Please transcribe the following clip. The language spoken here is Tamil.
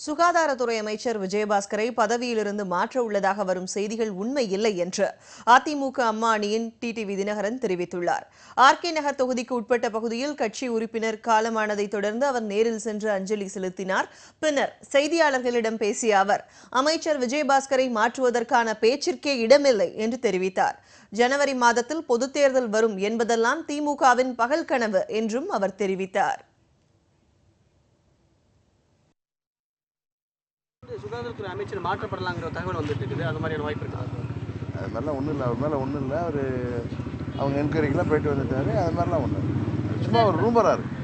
சுகாதாரத்துறை அமைச்சர் விஜயபாஸ்கரை பதவியிலிருந்து மாற்ற உள்ளதாக வரும் செய்திகள் உண்மை இல்லை என்று அதிமுக அம்மா அணியின் டிடிவி தினகரன் தெரிவித்துள்ளார் ஆர்கே நகர் தொகுதிக்கு உட்பட்ட பகுதியில் கட்சி உறுப்பினர் காலமானதை தொடர்ந்து அவர் நேரில் சென்று அஞ்சலி செலுத்தினார் பின்னர் செய்தியாளர்களிடம் பேசிய அவர் அமைச்சர் விஜயபாஸ்கரை மாற்றுவதற்கான பேச்சிற்கே இடமில்லை என்று தெரிவித்தார் ஜனவரி மாதத்தில் பொதுத் தேர்தல் வரும் என்பதெல்லாம் திமுகவின் பகல் கனவு என்றும் அவர் தெரிவித்தார் சுகாதாரத்துறை அமைச்சர் மாற்றப்படலாங்கிற தகவல் வந்துட்டு இருக்குது அந்த மாதிரியான வாய்ப்பு இருக்கா அது மாதிரிலாம் ஒன்றும் இல்லை அவர் மேலே ஒன்றும் இல்லை அவர் அவங்க என்கொயரிக்கெலாம் போயிட்டு வந்துட்டாரு அது மாதிரிலாம் ஒன்றும் சும்மா ஒரு ரூமராக இருக்குது